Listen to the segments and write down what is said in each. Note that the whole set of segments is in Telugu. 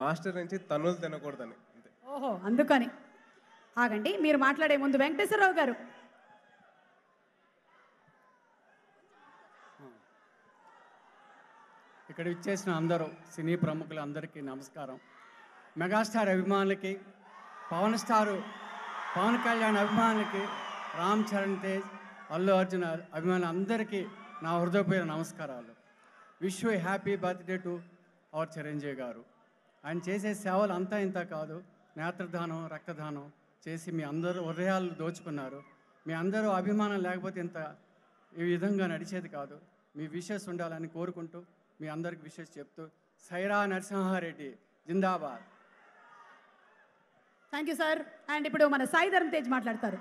మాస్టర్ నుంచి తన్నులు తినకూడదని అంతే ఓహో అందుకని ఆగండి మీరు మాట్లాడే ముందు వెంకటేశ్వరరావు గారు ఇక్కడ ఇచ్చేసిన అందరూ సినీ ప్రముఖులందరికీ నమస్కారం మెగాస్టార్ అభిమానులకి పవన్ స్టారు పవన్ కళ్యాణ్ అభిమానులకి రామ్ చరణ్ తేజ్ అల్లు అర్జున్ అభిమానులందరికీ నా హృదయపూర్వక నమస్కారాలు wish you happy birthday to our Chiranjeevi గారు ఆయన చేసే సేవలు అంతా ఇంత కాదు నేత్రదానం రక్తదానం చేసి మీ అందరూ హృదయాలు దోచుకున్నారు మీ అందరూ అభిమానం లేకపోతే ఇంత ఈ విధంగా నడిచేది కాదు మీ విషెస్ ఉండాలని కోరుకుంటూ మీ అందరికి విషెస్ చెప్తూ సైరా నరసింహారెడ్డి జిందాబాద్ థ్యాంక్ యూ సార్ అండ్ ఇప్పుడు మన సాయి ధర్మ తేజ్ మాట్లాడతారు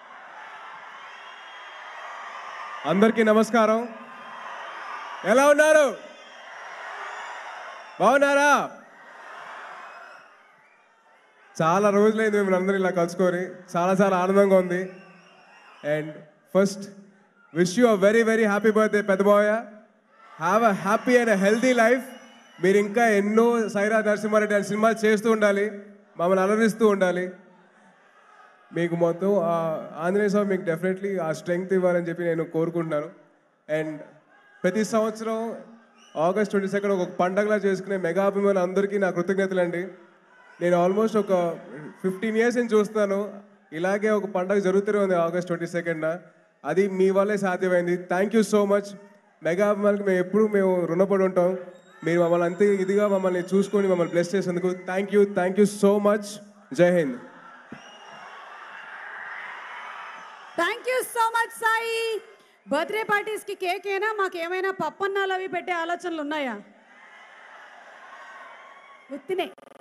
అందరికీ నమస్కారం ఎలా ఉన్నారు బాగున్నారా చాలా రోజులైంది మేము అందరూ ఇలా కలుసుకొని చాలా చాలా ఆనందంగా ఉంది and first wish you a very very happy birthday పెద్దబాయ have a happy and healthy life మీరు ఇంకా ఎన్నో సైరా నరసింహారెడ్డి అనే సినిమాలు చేస్తూ ఉండాలి మమ్మల్ని అలరిస్తూ ఉండాలి మీకు మొత్తం ఆ ఆంజనేయ స్వామి మీకు డెఫినెట్లీ ఆ స్ట్రెంగ్త్ ఇవ్వాలని చెప్పి నేను కోరుకుంటున్నాను అండ్ ప్రతి సంవత్సరం ఆగస్ట్ ట్వంటీ సెకండ్ ఒక పండగలా చేసుకునే మెగా అభిమానులు అందరికీ నా కృతజ్ఞతలు అండి నేను ఆల్మోస్ట్ ఒక ఫిఫ్టీన్ ఇయర్స్ నుంచి చూస్తాను ఇలాగే ఒక పండగ జరుగుతూనే ఉంది ఆగస్ట్ ట్వంటీ సెకండ్న అది మీ వల్లే సాధ్యమైంది thank you so much mega అభిమానులకు మేము ఎప్పుడు మేము రుణపడి ఉంటాం మీరు మమ్మల్ని అంతే ఇదిగా మమ్మల్ని చూసుకొని మమ్మల్ని బ్లెస్ చేసేందుకు thank you thank you so much జై హింద్ thank you so much Sai birthday పార్టీస్కి కేక్ అయినా మాకు ఏమైనా పప్పన్నాలు అవి పెట్టే ఆలోచనలు ఉన్నాయా గుర్తినే